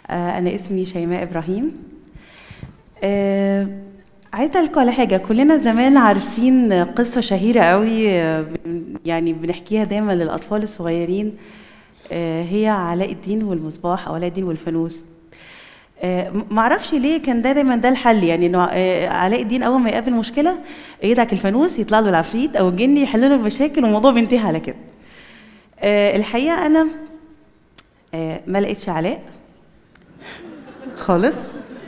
آه، أنا اسمي شيماء إبراهيم آه، عايزة أقول لكم على حاجة كلنا زمان عارفين قصة شهيرة قوي آه، بن- يعني بنحكيها دايما للأطفال الصغيرين آه، هي علاء الدين والمصباح أو علاء الدين والفانوس آه، م- معرفش ليه كان ده دايما ده الحل يعني انه آه، علاء الدين اول ما يقابل مشكله يدعك الفانوس يطلع له العفريت او الجن يحل له المشاكل والموضوع بينتهي على كده آه، الحقيقه انا آه، ما لقيتش علاء خالص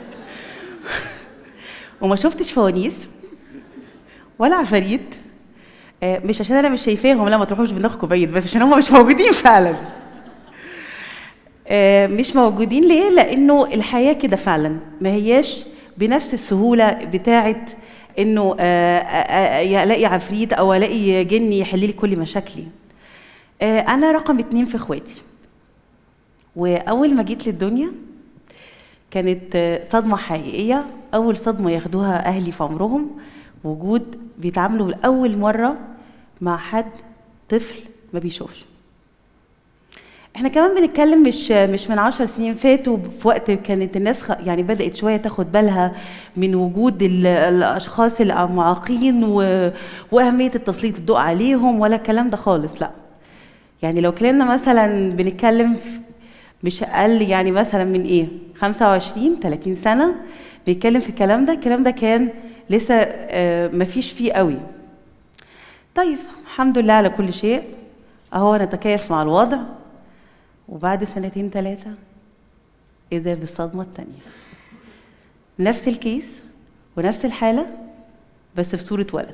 وما شفتش فوانيس ولا عفاريت آه، مش عشان انا مش شايفاهم لا ما تروحوش بدماغكم بعيد بس عشان هم مش موجودين فعلا آه، مش موجودين ليه لانه الحياه كده فعلا ما هياش بنفس السهوله بتاعه انه آه، آه، آه، الاقي عفريت او الاقي جن يحل لي كل مشاكلي آه، انا رقم اتنين في اخواتي واول ما جيت للدنيا كانت آه، صدمه حقيقيه اول صدمه ياخدوها اهلي في عمرهم وجود بيتعاملوا لاول مره مع حد طفل ما بيشوفش احنا كمان بنتكلم مش مش من عشر سنين فاتوا في وقت كانت الناس خ- يعني بدأت شوية تاخد بالها من وجود ال- الأشخاص المعاقين و- وأهمية التسليط الضوء عليهم ولا الكلام ده خالص لا يعني لو كلمنا مثلا بنتكلم في مش أقل يعني مثلا من إيه 25 30 سنة بنتكلم في الكلام ده الكلام ده كان لسه آه، مفيش فيه قوي طيب الحمد لله على كل شيء اهو نتكيف مع الوضع وبعد سنتين ثلاثة إذا بالصدمة التانية نفس الكيس ونفس الحالة بس في صورة ولد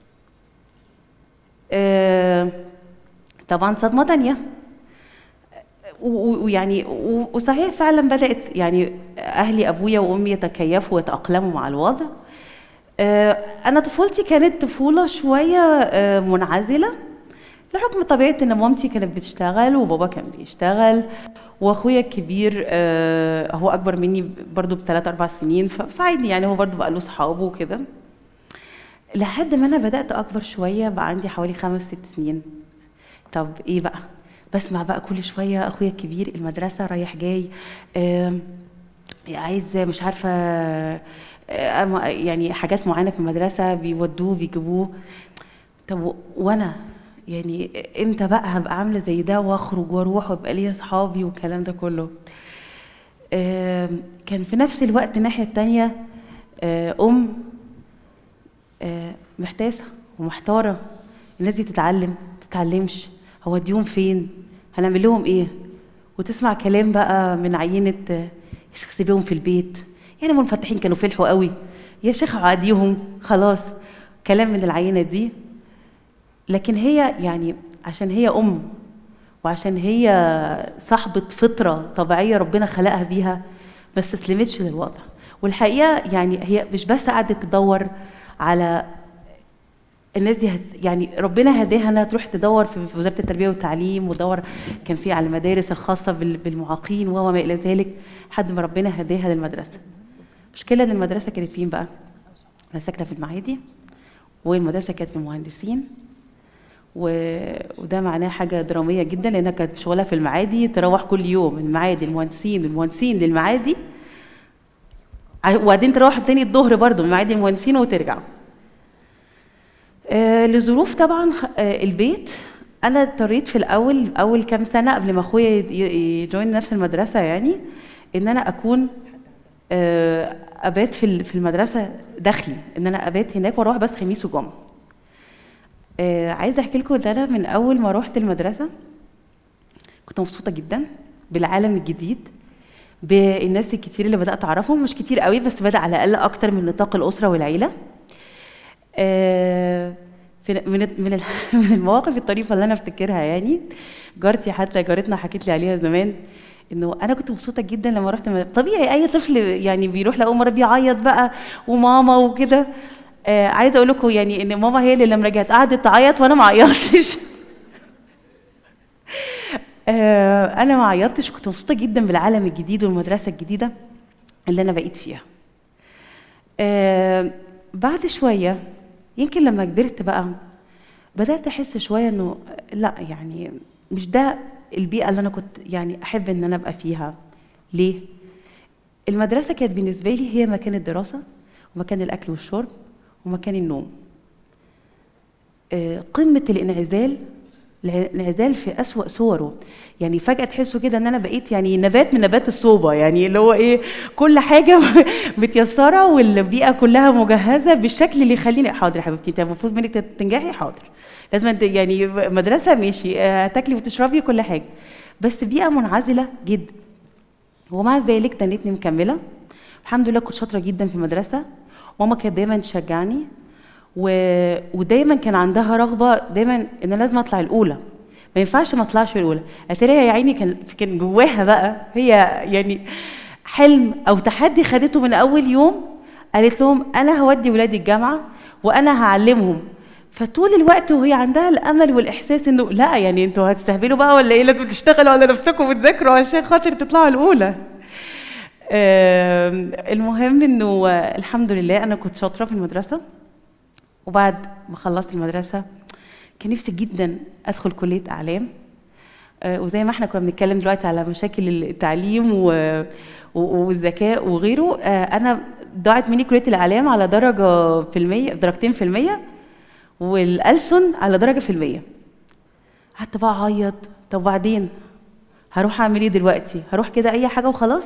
آه، طبعا صدمة تانية و- و- ويعني و- وصحيح فعلا بدأت يعني أهلي أبويا وأمي يتكيفوا ويتأقلموا مع الوضع آه، أنا طفولتي كانت طفولة شوية آه، منعزلة لحكم طبيعة إن مامتي كانت بتشتغل وبابا كان بيشتغل وأخويا الكبير آه، هو أكبر مني برضو بثلاث أربع سنين ف- فعادي يعني هو برضو بقى له صحابه وكده لحد ما أنا بدأت أكبر شوية بقى عندي حوالي خمس ست سنين طب إيه بقى بسمع بقى كل شوية أخويا الكبير المدرسة رايح جاي آم، عايز مش عارفة آه، أم- يعني حاجات معينة في المدرسة بيودوه بيجيبوه طب و- وانا يعني امتى بقى هبقى عامله زي ده واخرج واروح ويبقى ليا اصحابي والكلام ده كله آم، كان في نفس الوقت الناحيه التانية آه، ام آه، محتاسه ومحتاره الناس دي تتعلم ما تتعلمش هوديهم فين هنعمل لهم ايه وتسمع كلام بقى من عينه آه، يا شيخ سيبيهم في البيت يعني منفتحين كانوا فلحوا قوي يا شيخ عاديهم خلاص كلام من العينه دي لكن هي يعني عشان هي ام وعشان هي صاحبة فطرة طبيعية ربنا خلقها بيها ما استسلمتش للوضع والحقيقة يعني هي مش بس قعدت تدور على الناس دي هت يعني ربنا هداها انها تروح تدور في في وزاره التربيه والتعليم ودور كان في على المدارس الخاصه بال- بالمعاقين وما الى ذلك لحد ما ربنا هداها للمدرسه. المشكله ان المدرسه كانت فين بقى؟ انا ساكنه في المعادي والمدرسه كانت في المهندسين و... وده معناه حاجه دراميه جدا لانها كانت شغلها في المعادي تروح كل يوم المعادي المهندسين المهندسين للمعادي ع- وبعدين تروح تاني الظهر برضه من المعادي المهندسين وترجع آه لظروف طبعا خ- آه البيت انا اضطريت في الاول اول كام سنه قبل ما اخويا ي- ي- يجوين نفس المدرسه يعني ان انا اكون آه ابات في ال- في المدرسه داخلي ان انا ابات هناك واروح بس خميس وجمعه آه عايزه احكي لكم ان انا من اول ما روحت المدرسه كنت مبسوطه جدا بالعالم الجديد بالناس الكتير اللي بدات اعرفهم مش كتير قوي بس بدا على الاقل اكتر من نطاق الاسره والعيله آه، في من من ال- من المواقف الطريفه اللي انا افتكرها يعني جارتي حتى جارتنا حكت لي عليها زمان انه انا كنت مبسوطه جدا لما رحت م- طبيعي اي طفل يعني بيروح لاول مره بيعيط بقى وماما وكده آه عايزه اقول لكم يعني ان ماما هي اللي لما رجعت قعدت تعيط وانا ما عيطتش آه انا ما عيطتش كنت مبسوطه جدا بالعالم الجديد والمدرسه الجديده اللي انا بقيت فيها آه بعد شويه يمكن لما كبرت بقى بدات احس شويه انه لا يعني مش ده البيئه اللي انا كنت يعني احب ان انا ابقى فيها ليه المدرسة كانت بالنسبة لي هي مكان الدراسة ومكان الأكل والشرب ومكان النوم آه، قمة الانعزال الانعزال في أسوأ صوره يعني فجأة تحسوا كده ان انا بقيت يعني نبات من نبات الصوبة يعني اللي هو ايه كل حاجة متيسرة والبيئة كلها مجهزة بالشكل اللي يخليني حاضر يا حبيبتي انت المفروض منك تنجحي حاضر لازم انت يعني مدرسة ماشي آه، هتاكلي وتشربي كل حاجة بس بيئة منعزلة جدا ومع ذلك تنتني مكملة الحمد لله كنت شاطرة جدا في المدرسة ماما كانت دايما تشجعني و... ودايما كان عندها رغبه دايما ان أنا لازم اطلع الاولى ما ينفعش ما اطلعش الاولى اتاري يا عيني كان كان جواها بقى هي يعني حلم او تحدي خدته من اول يوم قالت لهم انا هودي ولادي الجامعه وانا هعلمهم فطول الوقت وهي عندها الامل والاحساس انه لا يعني انتوا هتستهبلوا بقى ولا ايه لازم تشتغلوا على نفسكم وتذاكروا عشان خاطر تطلعوا الاولى آم، المهم انه الحمد لله انا كنت شاطره في المدرسه وبعد ما خلصت المدرسه كان نفسي جدا ادخل كليه اعلام آه، وزي ما احنا كنا بنتكلم دلوقتي على مشاكل التعليم و... و- والذكاء وغيره آه، انا ضاعت مني كليه الاعلام على درجه في المية درجتين في المية والألسن على درجه في المية قعدت بقى اعيط طب وبعدين هروح اعمل ايه دلوقتي هروح كده اي حاجه وخلاص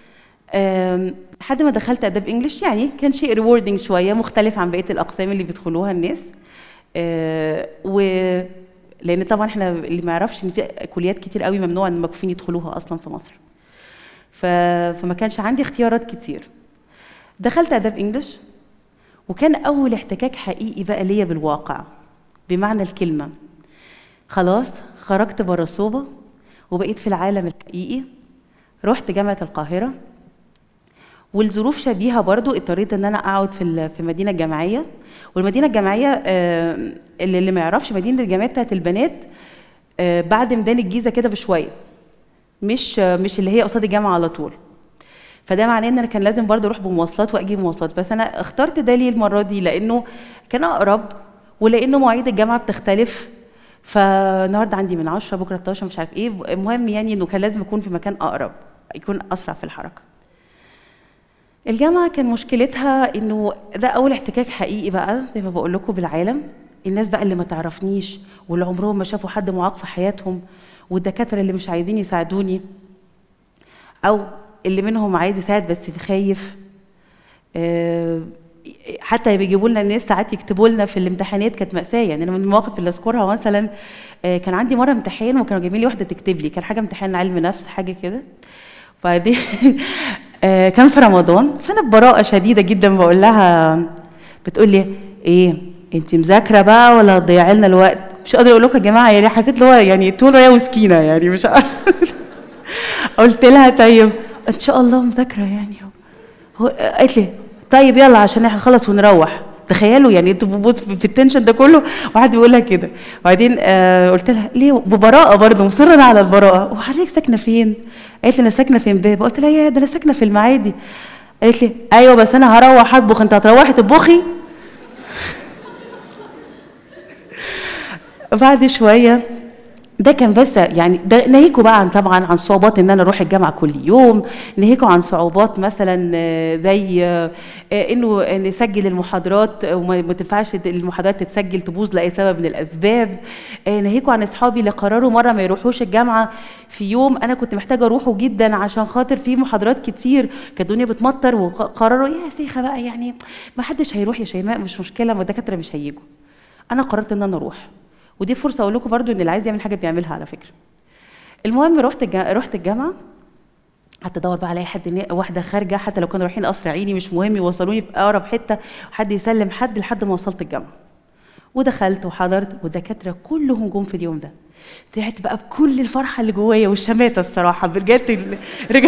آم، لحد ما دخلت اداب انجلش يعني كان شيء ريوردنج شويه مختلف عن بقيه الاقسام اللي بيدخلوها الناس آه، و لان طبعا احنا اللي ما يعرفش ان في كليات كتير قوي ممنوع ان المكفوفين يدخلوها اصلا في مصر ف... فما كانش عندي اختيارات كتير دخلت اداب انجلش وكان اول احتكاك حقيقي بقى ليا بالواقع بمعنى الكلمه خلاص خرجت بره الصوبه وبقيت في العالم الحقيقي رحت جامعه القاهره والظروف شبيهه برضو اضطريت ان انا اقعد في ال- في المدينه الجامعيه والمدينه الجامعيه آه، اللي اللي ما يعرفش مدينه الجامعيه بتاعت البنات آه، بعد ميدان الجيزه كده بشويه مش آه، مش اللي هي قصاد الجامعه على طول فده معناه ان انا كان لازم برضو اروح بمواصلات واجي بمواصلات بس انا اخترت ده ليه المره دي لانه كان اقرب ولانه مواعيد الجامعه بتختلف فالنهارده عندي من 10 بكره 13 مش عارف ايه المهم يعني انه كان لازم يكون في مكان اقرب يكون اسرع في الحركه الجامعة كان مشكلتها انه ده اول احتكاك حقيقي بقى زي ما بقول لكم بالعالم الناس بقى اللي ما تعرفنيش واللي عمرهم ما شافوا حد معاق في حياتهم والدكاترة اللي مش عايزين يساعدوني او اللي منهم عايز يساعد بس خايف آه، حتى بيجيبوا لنا الناس ساعات يكتبوا لنا في الامتحانات كانت مأساة يعني انا من المواقف اللي اذكرها مثلا آه، كان عندي مرة امتحان وكانوا جايبين لي واحدة تكتب لي كان حاجة امتحان علم نفس حاجة كده وبعدين آه، كان في رمضان فانا ببراءه شديده جدا بقول لها بتقول لي ايه انت مذاكره بقى ولا هتضيعي لنا الوقت مش قادره اقول لكم يا جماعه يعني حسيت اللي هو يعني تون رايه وسكينه يعني مش عارفه قلت لها طيب ان شاء الله مذاكره يعني هو قالت لي طيب يلا عشان احنا نخلص ونروح تخيلوا يعني انتوا بتبص في التنشن ده كله واحد بيقول لها كده وبعدين آه قلت لها ليه ببراءه برضه مصره على البراءه وحضرتك ساكنه فين؟ قالت لي انا ساكنه في امبابه قلت لها يا ده انا ساكنه في المعادي قالت لي ايوه بس انا هروح اطبخ انت هتروحي تطبخي بعد شويه ده كان بس يعني ده ناهيكوا بقى عن طبعا عن صعوبات ان انا اروح الجامعه كل يوم ناهيكوا عن صعوبات مثلا آه، زي آه، آه، انه نسجل المحاضرات وما ما تنفعش المحاضرات تتسجل تبوظ لاي سبب من الاسباب آه، ناهيكوا عن اصحابي اللي قرروا مره ما يروحوش الجامعه في يوم انا كنت محتاجه اروحه جدا عشان خاطر في محاضرات كتير كانت الدنيا بتمطر وقرروا يا سيخه بقى يعني ما حدش هيروح يا شيماء مش مشكله ما الدكاتره مش هيجوا انا قررت ان انا اروح ودي فرصه اقول لكم برضو ان اللي عايز يعمل حاجه بيعملها على فكره المهم رحت الجا... رحت الجامعه قعدت ادور بقى الاقي حد نا- واحده خارجه حتى لو كانوا رايحين قصر عيني مش مهم يوصلوني في اقرب حته وحد يسلم حد لحد ما وصلت الجامعه ودخلت وحضرت والدكاتره كلهم جم في اليوم ده طلعت بقى بكل الفرحه اللي جوايا والشماته الصراحه رجعت ال... رجع...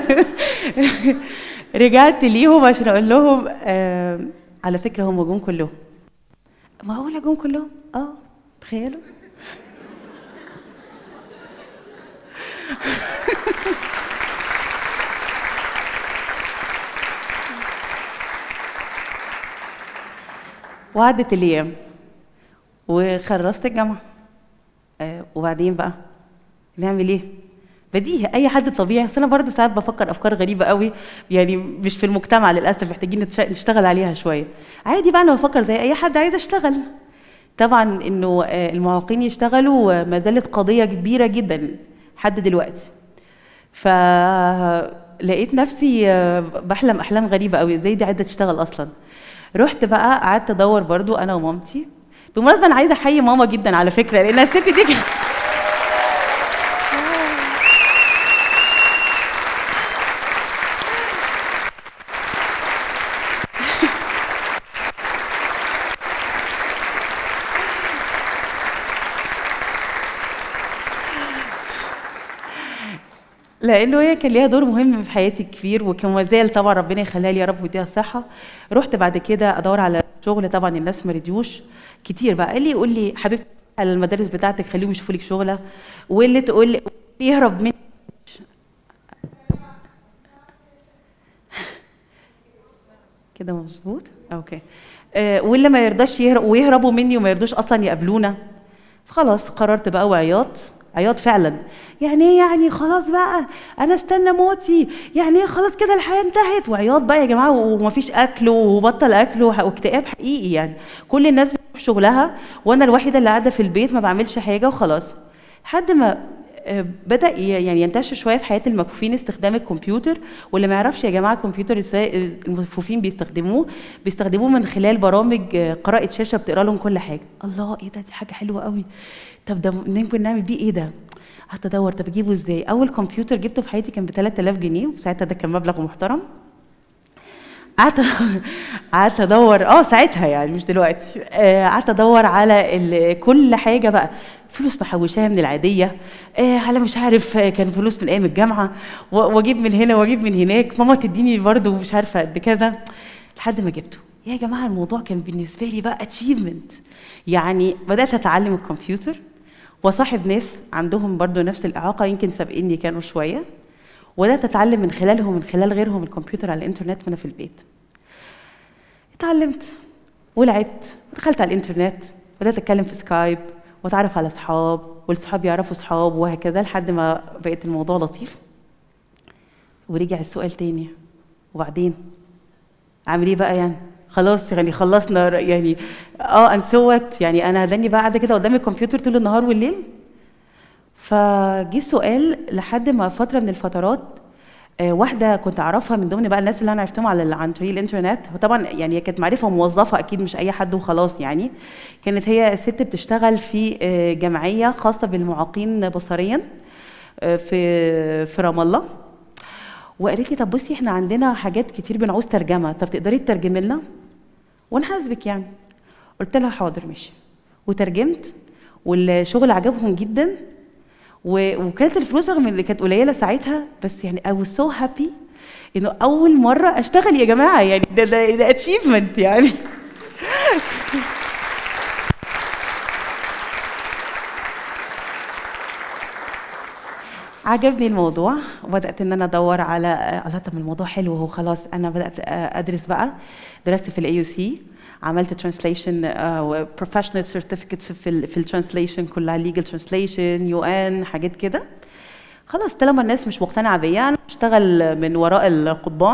رجعت ليهم عشان اقول لهم آه على فكره هم جم كلهم معقوله جم كلهم اه تخيلوا وعدت الايام وخلصت الجامعه آه وبعدين بقى نعمل ايه بديهي اي حد طبيعي بس انا برضو ساعات بفكر افكار غريبه قوي يعني مش في المجتمع للاسف محتاجين نتش- نشتغل عليها شويه عادي بقى انا بفكر زي اي حد عايز اشتغل طبعا انه آه، المعاقين يشتغلوا آه، ما زالت قضيه كبيره جدا لحد دلوقتي فلقيت نفسي آه، بحلم احلام غريبه قوي ازاي دي عايزه تشتغل اصلا رحت بقى قعدت ادور برضو انا ومامتي بالمناسبه انا عايزه احيي ماما جدا على فكره لان الست دي كانت لانه هي كان ليها دور مهم في حياتي كبير وكان ما زال طبعا ربنا يخليها لي يا رب ويديها الصحه رحت بعد كده ادور على شغل طبعا الناس ما رضيوش كتير بقى اللي يقول لي حبيبتي على المدارس بتاعتك خليهم يشوفوا لك شغله واللي تقول لي يهرب مني كده مظبوط اوكي آه واللي ما يرضاش يهرب ويهربوا مني وما يرضوش اصلا يقابلونا فخلاص قررت بقى وعياط عياط فعلا يعني ايه يعني خلاص بقى انا استنى موتي يعني ايه خلاص كده الحياه انتهت وعياط بقى يا جماعه ومفيش اكل وبطل اكل وح- واكتئاب حقيقي يعني كل الناس بتروح شغلها وانا الوحيده اللي قاعده في البيت ما بعملش حاجه وخلاص لحد ما آه، بدا ي- يعني ينتشر شويه في حياه المكفوفين استخدام الكمبيوتر واللي ما يعرفش يا جماعه الكمبيوتر ازاي المكفوفين بيستخدموه بيستخدموه من خلال برامج آه، قراءه شاشه بتقرا لهم كل حاجه الله ايه ده دي حاجه حلوه قوي طب ده ممكن نعمل بيه ايه ده قعدت ادور طب اجيبه ازاي اول كمبيوتر جبته في حياتي كان ب 3000 جنيه وساعتها ده كان مبلغ محترم قعدت قعدت ادور اه ساعتها يعني مش دلوقتي آه، قعدت ادور على ال- كل حاجه بقى فلوس بحوشها من العاديه آه، على مش عارف آه، كان فلوس من ايام الجامعه و- واجيب من هنا واجيب من هناك ماما تديني برضو مش عارفه قد كذا لحد ما جبته يا جماعه الموضوع كان بالنسبه لي بقى اتشيفمنت يعني بدات اتعلم الكمبيوتر وصاحب ناس عندهم برضو نفس الاعاقه يمكن سابقيني كانوا شويه وبدات اتعلم من خلالهم من خلال غيرهم الكمبيوتر على الانترنت وانا في البيت اتعلمت ولعبت ودخلت على الانترنت بدات اتكلم في سكايب واتعرف على اصحاب والاصحاب يعرفوا اصحاب وهكذا لحد ما بقيت الموضوع لطيف ورجع السؤال تاني وبعدين اعمل ايه بقى يعني خلاص يعني خلصنا ر- يعني اه انسوت يعني انا هداني بقى قاعده كده قدام الكمبيوتر طول النهار والليل فجه سؤال لحد ما فتره من الفترات آه، واحده كنت اعرفها من ضمن بقى الناس اللي انا عرفتهم على ال- عن طريق الانترنت وطبعا يعني هي كانت معرفه موظفه اكيد مش اي حد وخلاص يعني كانت هي ست بتشتغل في آه، جمعيه خاصه بالمعاقين بصريا آه، في في رام الله وقالت لي طب بصي احنا عندنا حاجات كتير بنعوز ترجمه طب تقدري تترجمي لنا ونحاسبك يعني قلت لها حاضر ماشي وترجمت والشغل عجبهم جدا و- وكانت الفلوس رغم اللي كانت قليله ساعتها بس يعني I was so happy انه اول مره اشتغل يا جماعه يعني ده ده, ده achievement يعني عجبني الموضوع وبدات ان انا ادور على آه، الله طب الموضوع حلو هو خلاص انا بدات آه، ادرس بقى درست في الاي يو سي عملت ترانسليشن بروفيشنال سيرتيفيكتس في ال في الترانسليشن كلها ليجل ترانسليشن يو ان حاجات كده خلاص طالما الناس مش مقتنعه بيا انا بشتغل من وراء القضبان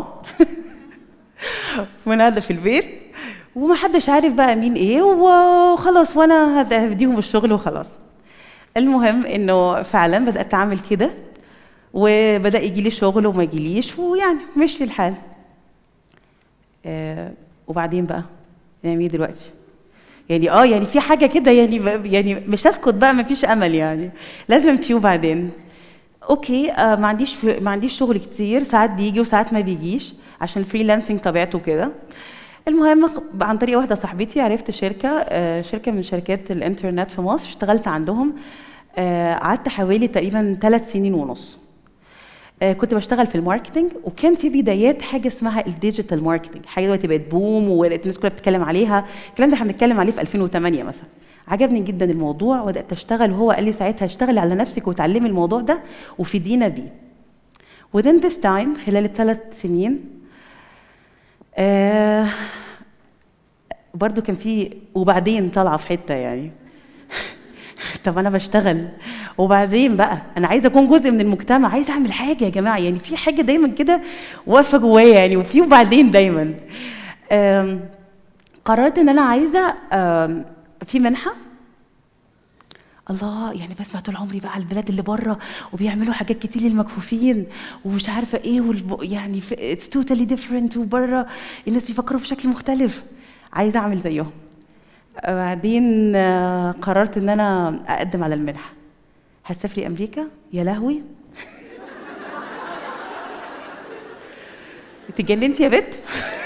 وانا قاعده في البيت ومحدش عارف بقى مين ايه وخلاص وانا هد- هديهم الشغل وخلاص المهم انه فعلا بدات اعمل كده وبدا يجي لي شغل وما يجيليش ويعني مشي الحال آه وبعدين بقى نعمل ايه دلوقتي يعني اه يعني في حاجه كده يعني ب- يعني مش هسكت بقى ما فيش امل يعني لازم في وبعدين اوكي آه ما عنديش ما عنديش شغل كتير ساعات بيجي وساعات ما بيجيش عشان الفريلانسنج طبيعته كده المهم عن طريق واحده صاحبتي عرفت شركه آه شركه من شركات الانترنت في مصر اشتغلت عندهم آه قعدت حوالي تقريبا ثلاث سنين ونص آه، كنت بشتغل في الماركتنج وكان في بدايات حاجه اسمها الديجيتال ماركتنج حاجه دلوقتي بقت بوم والناس كلها بتتكلم عليها الكلام ده احنا بنتكلم عليه في 2008 مثلا عجبني جدا الموضوع وبدات اشتغل وهو قال لي ساعتها اشتغلي على نفسك وتعلمي الموضوع ده وفيدينا بيه within this time خلال الثلاث سنين آه برضو كان في وبعدين طالعه في حته يعني طب انا بشتغل وبعدين بقى انا عايزه اكون جزء من المجتمع عايزه اعمل حاجه يا جماعه يعني في حاجه دايما كده واقفه جوايا يعني وفي وبعدين دايما آم، قررت ان انا عايزه آم، في منحه الله يعني بسمع طول عمري بقى على البلاد اللي بره وبيعملوا حاجات كتير للمكفوفين ومش عارفه ايه والب... يعني اتس توتالي ديفرنت وبره الناس بيفكروا بشكل مختلف عايزه اعمل زيهم بعدين آه، قررت ان انا اقدم على المنحه هتسافري امريكا يا لهوي انت اتجننتي يا بت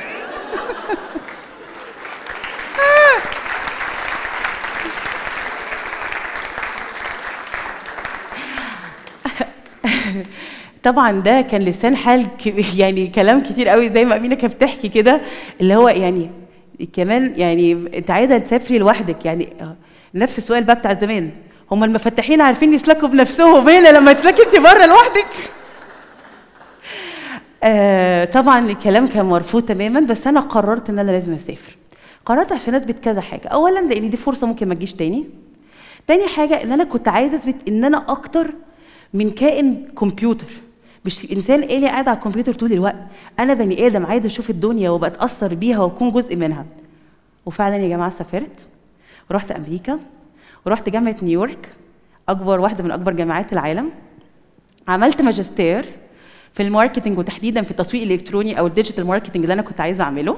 طبعا ده كان لسان حال ك- يعني كلام كتير قوي زي ما امينه كانت بتحكي كده اللي هو يعني كمان يعني انت عايزه تسافري لوحدك يعني آه، نفس السؤال بقى بتاع زمان هم المفتحين عارفين يسلكوا بنفسهم هنا لما تسلكي انت بره لوحدك آه طبعا الكلام كان مرفوض تماما بس انا قررت ان انا لازم اسافر قررت عشان اثبت كذا حاجه اولا لان دي فرصه ممكن ما تجيش تاني تاني حاجه ان انا كنت عايزه اثبت ان انا اكتر من كائن كمبيوتر مش انسان آلي قاعد على الكمبيوتر طول الوقت انا بني ادم عايزه اشوف الدنيا وبتاثر بيها واكون جزء منها وفعلا يا جماعه سافرت ورحت امريكا ورحت جامعه نيويورك اكبر واحده من اكبر جامعات العالم عملت ماجستير في الماركتنج وتحديدا في التسويق الالكتروني او الديجيتال ماركتنج اللي انا كنت عايزه اعمله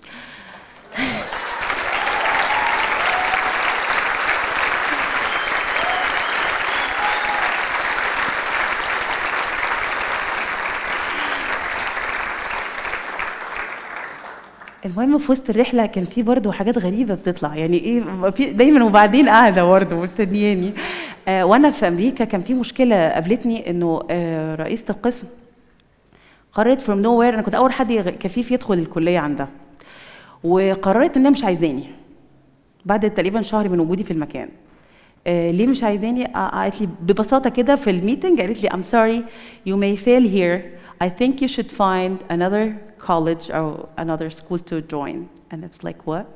المهم في وسط الرحله كان في برضه حاجات غريبه بتطلع يعني ايه في دايما وبعدين قاعده برضه مستنياني آه وانا في امريكا كان في مشكله قابلتني انه آه رئيسه القسم قررت فروم نو وير انا كنت اول حد يغ- كفيف يدخل الكليه عندها وقررت انها مش عايزاني بعد تقريبا شهر من وجودي في المكان آه ليه مش عايزاني آه قالت لي ببساطه كده في الميتنج قالت لي I'm sorry you may fail here I think you should find another college or another school to join and I was like what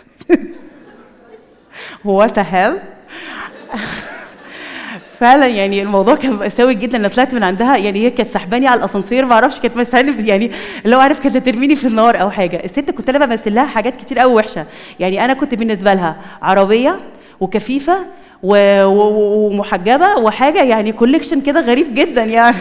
what the hell فعلا يعني الموضوع كان مأساوي جدا انا طلعت من عندها يعني هي كانت سحباني على الاسانسير ما اعرفش كانت مسحاني يعني اللي هو عارف كانت ترميني في النار او حاجه الست كنت انا بمثل لها حاجات كتير قوي وحشه يعني انا كنت بالنسبه لها عربيه وكفيفه و- و- ومحجبه وحاجه يعني كوليكشن كده غريب جدا يعني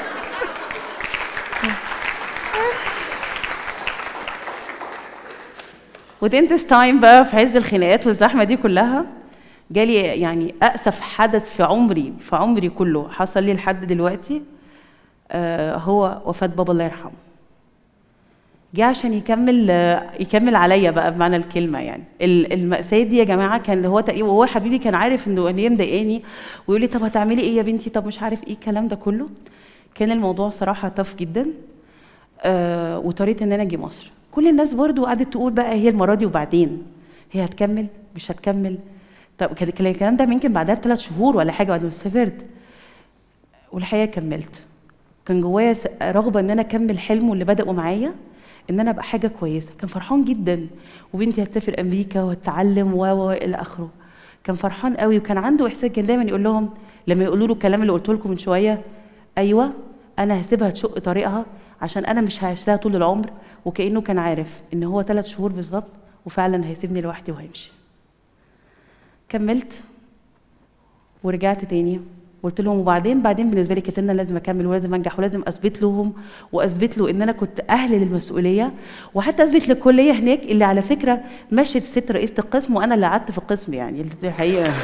within this time بقى في عز الخناقات والزحمه دي كلها جالي يعني اسف حدث في عمري في عمري كله حصل لي لحد دلوقتي آه هو وفاه بابا الله يرحمه جه عشان يكمل آه، يكمل عليا بقى بمعنى الكلمه يعني ال- المأساة دي يا جماعه كان هو تقريبا وهو حبيبي كان عارف انه ان هي مضايقاني ويقول لي طب هتعملي ايه يا بنتي طب مش عارف ايه الكلام ده كله كان الموضوع صراحه طف جدا آه واضطريت ان انا اجي مصر كل الناس برضو قعدت تقول بقى هي المره دي وبعدين هي هتكمل مش هتكمل طب كان كان الكلام ده يمكن بعدها بثلاث شهور ولا حاجه بعد ما سافرت والحقيقه كملت كان جوايا س- رغبه ان انا اكمل حلمه اللي بدأوا معايا ان انا ابقى حاجه كويسه كان فرحان جدا وبنتي هتسافر امريكا وهتتعلم و و الى اخره كان فرحان قوي وكان عنده احساس كان دايما يقول لهم لما يقولوا له الكلام اللي قلت لكم من شويه ايوه انا هسيبها تشق طريقها عشان انا مش هعيش لها طول العمر وكانه كان عارف ان هو ثلاث شهور بالظبط وفعلا هيسيبني لوحدي وهيمشي كملت ورجعت تاني قلت لهم وبعدين بعدين بالنسبه لي كانت إن انا لازم اكمل ولازم انجح ولازم اثبت لهم واثبت له ان انا كنت اهل للمسؤوليه وحتى اثبت للكليه هناك اللي على فكره مشت الست رئيسه القسم وانا اللي قعدت في القسم يعني اللي دي حقيقه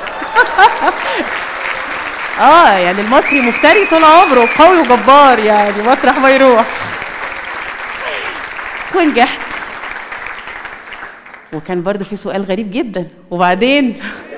اه يعني المصري مفتري طول عمره قوي وجبار يعني مطرح ما يروح ونجحت وكان برضه في سؤال غريب جدا وبعدين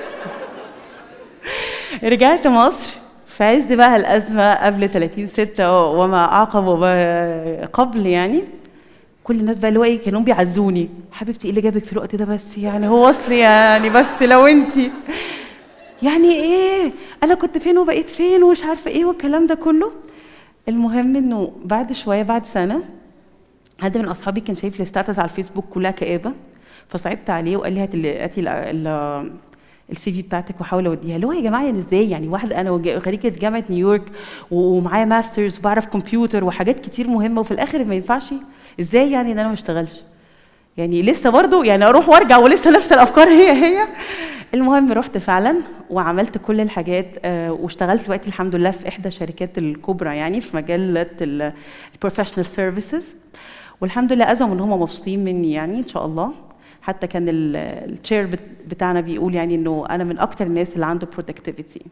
رجعت مصر في عز بقى الأزمة قبل 30 ستة وما أعقب وما قبل يعني كل الناس بقى اللي هو ايه كانوا بيعزوني حبيبتي ايه اللي جابك في الوقت ده بس يعني هو اصلي يعني بس لو انت يعني ايه انا كنت فين وبقيت فين ومش عارفه ايه والكلام ده كله المهم انه بعد شويه بعد سنه حد من اصحابي كان شايف الستاتس على الفيسبوك كلها كآبه فصعبت عليه وقال لي هات ال- هاتي ال- ال- السي في بتاعتك واحاول اوديها اللي هو يا جماعه يعني ازاي يعني واحده انا وج- خريجه جامعه نيويورك و- ومعايا ماسترز وبعرف كمبيوتر وحاجات كتير مهمه وفي الاخر ما ينفعش ازاي يعني ان انا ما اشتغلش يعني لسه برضو يعني اروح وارجع ولسه نفس الافكار هي هي المهم رحت فعلا وعملت كل الحاجات آه، واشتغلت دلوقتي الحمد لله في احدى الشركات الكبرى يعني في مجال البروفيشنال سيرفيسز والحمد لله ازعم ان هم مبسوطين مني يعني ان شاء الله حتى كان التشير بتاعنا بيقول يعني انه انا من اكتر الناس اللي عنده برودكتيفيتي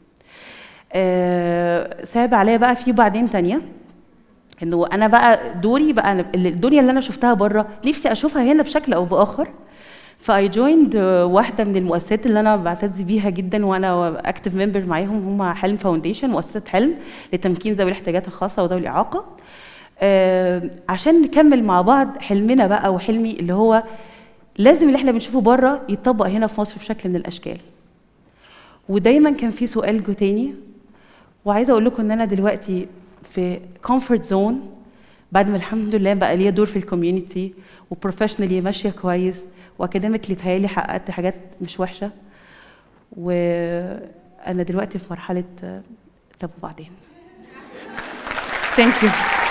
ساب عليا بقى في بعدين تانية انه انا بقى دوري بقى أنا الدنيا اللي انا شفتها بره نفسي اشوفها هنا بشكل او باخر فاي جويند واحده من المؤسسات اللي انا بعتز بيها جدا وانا اكتف ممبر معاهم هم حلم فاونديشن مؤسسه حلم لتمكين ذوي الاحتياجات الخاصه وذوي الاعاقه آه، عشان نكمل مع بعض حلمنا بقى وحلمي اللي هو لازم اللي احنا بنشوفه بره يتطبق هنا في مصر بشكل من الاشكال ودايما كان في سؤال جو تاني وعايزه اقول لكم ان انا دلوقتي في كومفورت زون بعد ما الحمد لله بقى ليا دور في الكوميونتي وبروفيشنالي ماشيه كويس واكاديميكلي تهيالي حققت حاجات مش وحشه وانا دلوقتي في مرحله آه، طب وبعدين ثانك يو